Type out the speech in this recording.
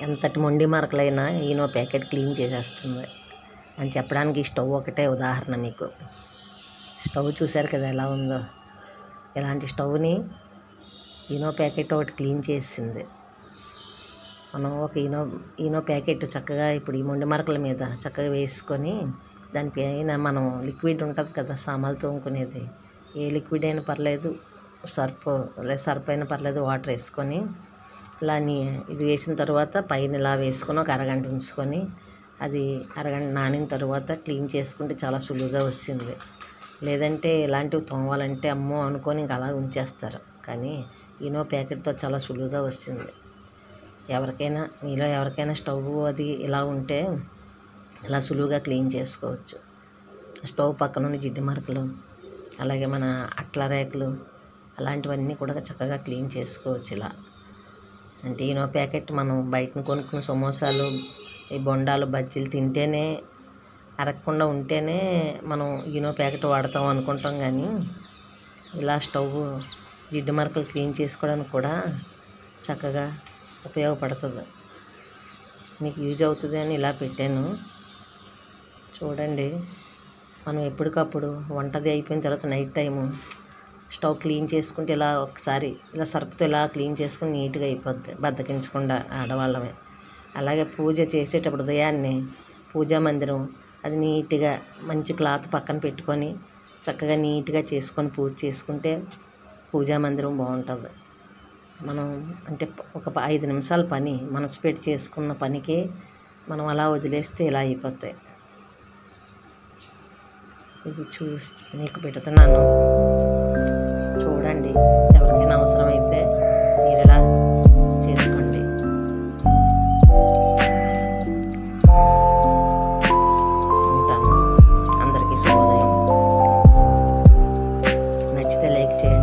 ఎంతటి మొండి మరకలైనా Eno packet clean చేసేస్తుంది అని చెప్పడానికి ఈ స్టవ్ ఒకటే ఉదాహరణ మీకు స్టవ్ చూశారు కదా ఎలా ఉందో ఇలాంటి స్టవ్ని ఈనో ప్యాకెట్ ఒకటి క్లీన్ చేసింది మనం ఒక ఈనో ఈనో ప్యాకెట్ చక్కగా ఇప్పుడు ఈ మొండి మరకల మీద చక్కగా వేసుకొని దానిపైన మనం లిక్విడ్ ఉంటుంది కదా సామాన్లు తోముకునేది ఏ లిక్విడ్ అయినా పర్లేదు సర్ఫ్ లేదా సర్ఫ్ అయినా పర్లేదు వాటర్ వేసుకొని ఇలా నీ ఇది వేసిన తర్వాత పైన ఇలా వేసుకొని ఒక అరగంట ఉంచుకొని అది అరగంట నానిన తర్వాత క్లీన్ చేసుకుంటే చాలా సులువుగా వస్తుంది లేదంటే ఇలాంటివి తోమాలంటే అమ్మో అనుకొని ఇంకా అలా ఉంచేస్తారు కానీ ఈనో ప్యాకెట్తో చాలా సులువుగా వస్తుంది ఎవరికైనా మీలో ఎవరికైనా స్టవ్ అది ఇలా ఉంటే ఇలా సులువుగా క్లీన్ చేసుకోవచ్చు స్టవ్ పక్కన ఉన్న జిడ్డు మరకలు అలాగే మన అట్ల రేకులు అలాంటివన్నీ కూడా చక్కగా క్లీన్ చేసుకోవచ్చు ఇలా అంటే ఈనో ప్యాకెట్ మనం బయటను కొనుక్కున్న సమోసాలు ఈ బొండాలు బజ్జీలు తింటేనే అరగకుండా ఉంటేనే మనం ఈనో ప్యాకెట్ వాడతాం అనుకుంటాం కానీ ఇలా స్టవ్ జిడ్డు మరకలు క్లీన్ చేసుకోవడానికి కూడా చక్కగా ఉపయోగపడుతుంది మీకు యూజ్ అవుతుంది అని ఇలా పెట్టాను చూడండి మనం ఎప్పటికప్పుడు వంటది అయిపోయిన తర్వాత నైట్ టైము స్టవ్ క్లీన్ చేసుకుంటే ఇలా ఒకసారి ఇలా సర్ఫ్తో ఇలా క్లీన్ చేసుకుని నీట్గా అయిపోద్ది బద్దకించకుండా ఆడవాళ్ళమే అలాగే పూజ చేసేటప్పుడు ఉదయాన్నే పూజా మందిరం అది నీట్గా మంచి క్లాత్ పక్కన పెట్టుకొని చక్కగా నీట్గా చేసుకొని పూజ చేసుకుంటే పూజా మందిరం బాగుంటుంది మనం అంటే ఒక ప- ఐదు నిమిషాల పని మనసు పెట్టి చేసుకున్న పనికి మనం అలా వదిలేస్తే ఇలా అయిపోతాయి ఇది చూసి మీకు పెడుతున్నాను చూడండి ఎవరికైనా అవసరమైతే మీరు ఇలా చేసుకోండి ఉంటాను అందరికీ శుభోదయం నచ్చితే లైక్ చేయండి